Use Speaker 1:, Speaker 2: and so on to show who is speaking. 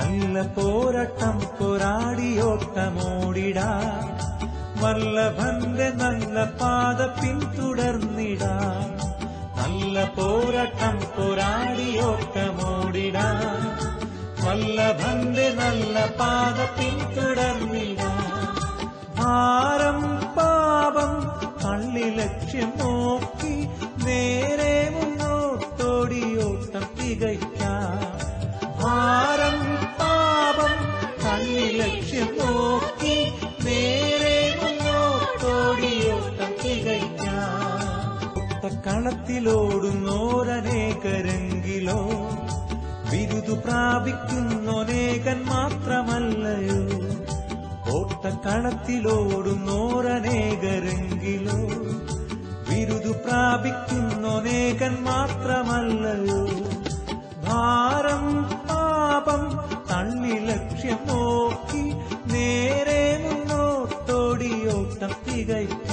Speaker 1: നല്ല പോരാട്ടം പോരാടിയോട്ടമോടിടാ വല്ലഭന്റെ നല്ല പാത പിന്തുടർന്നിടാ നല്ല പോരാട്ടം പോരാടിയോട്ടമോടിടാ വല്ലഭന്റെ നല്ല പാത പിന്തുടർന്നിടാ ഭാരം പാപം തള്ളി ലക്ഷ്യം നോക്കി നേരെ മുന്നോട്ടോടിയോട്ടം തികയ്ക്കാം ഭാരം പാപം തള്ളി ലക്ഷ്യം നോക്കി നേരെ മുന്നോട്ടോടിയോട്ടം തികയ്ക്കാം കളത്തിലോടുന്നോരനേകരെങ്കിലോ ബിരുദു പ്രാപിക്കുന്നൊനേകൻ മാത്രമല്ലയോ ഓട്ടക്കളത്തിലോടുന്നോരനേകരെങ്കിലോ ബിരുദു പ്രാപിക്കുന്നൊനേകൻ മാത്രമല്ലയോ ഭാരം പാപം തള്ളി ലക്ഷ്യം നോക്കി നേരെ മുന്നോട്ടോടിയോട്ടം തികയ്ക്ക